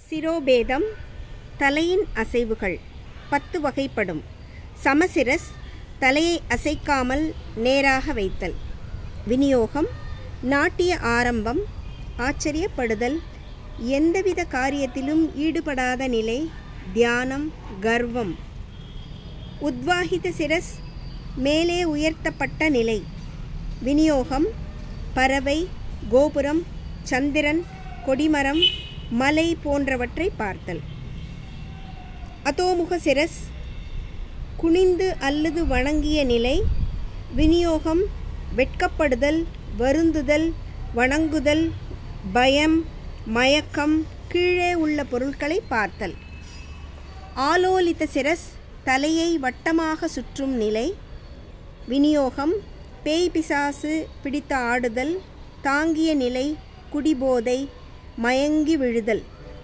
சிரோபேதம் தலையின் அசைவுகள் பத்து வகைப்படும் சமசிரஸ் தலையை அசைக்காமல் நேராக வைத்தல் விநியோகம் நாட்டிய ஆரம்பம் ஆச்சரியப்படுதல் எந்தவித காரியத்திலும் ஈடுபடாத நிலை தியானம் கர்வம் உத்வாகித சிரஸ் மேலே உயர்த்தப்பட்ட நிலை விநியோகம் பறவை கோபுரம் சந்திரன் கொடிமரம் மலை போன்றவற்றை பார்த்தல் அதோமுக சிரஸ் குனிந்து அல்லது வணங்கிய நிலை விநியோகம் வெட்கப்படுதல் வருந்துதல் வணங்குதல் பயம் மயக்கம் கீழே உள்ள பொருட்களை பார்த்தல் ஆலோலித்த சிரஸ் தலையை வட்டமாக சுற்றும் நிலை விநியோகம் பேய் பிசாசு பிடித்த ஆடுதல் தாங்கிய நிலை குடிபோதை மயங்கி விழுதல்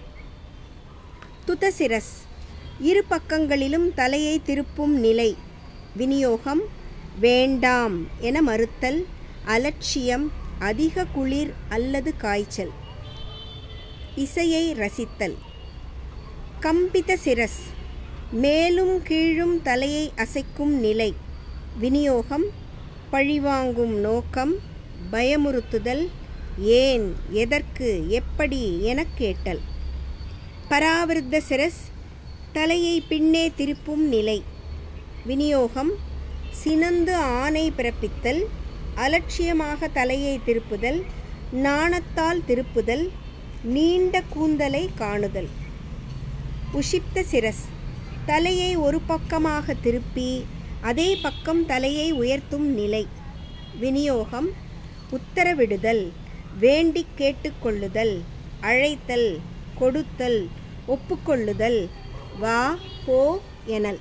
துதசிரஸ் இரு பக்கங்களிலும் தலையை திருப்பும் நிலை விநியோகம் வேண்டாம் என மறுத்தல் அலட்சியம் அதிக குளிர் அல்லது காய்ச்சல் இசையை ரசித்தல் கம்பித சிரஸ் மேலும் கீழும் தலையை அசைக்கும் நிலை விநியோகம் பழிவாங்கும் நோக்கம் பயமுறுத்துதல் ஏன் எதற்கு எப்படி எனக் கேட்டல் பராவிருத்த சிரஸ் தலையை பின்னே திருப்பும் நிலை விநியோகம் சினந்து ஆணை பிறப்பித்தல் அலட்சியமாக தலையை திருப்புதல் நாணத்தால் திருப்புதல் நீண்ட கூந்தலை காணுதல் உஷிப்த சிரஸ் தலையை ஒரு பக்கமாக திருப்பி அதே பக்கம் தலையை உயர்த்தும் நிலை விநியோகம் உத்தரவிடுதல் வேண்டிக் கேட்டுக்கொள்ளுதல் அழைத்தல் கொடுத்தல் ஒப்புக்கொள்ளுதல் வா போ எனல்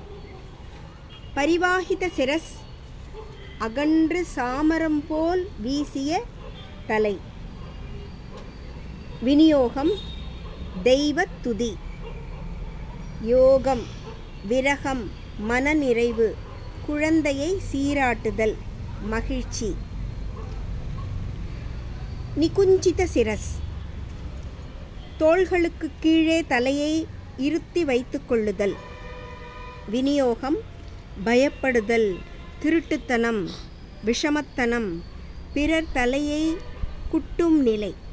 பரிவாகித சிரஸ் அகன்று சாமரம் போல் வீசிய தலை விநியோகம் தெய்வத் துதி யோகம் விரகம் மனநிறைவு குழந்தையை சீராட்டுதல் மகிழ்ச்சி நிகுஞ்சித சிரஸ் தோள்களுக்கு கீழே தலையை இருத்தி வைத்து கொள்ளுதல் விநியோகம் பயப்படுதல் திருட்டுத்தனம் விஷமத்தனம் பிறர் தலையை குட்டும் நிலை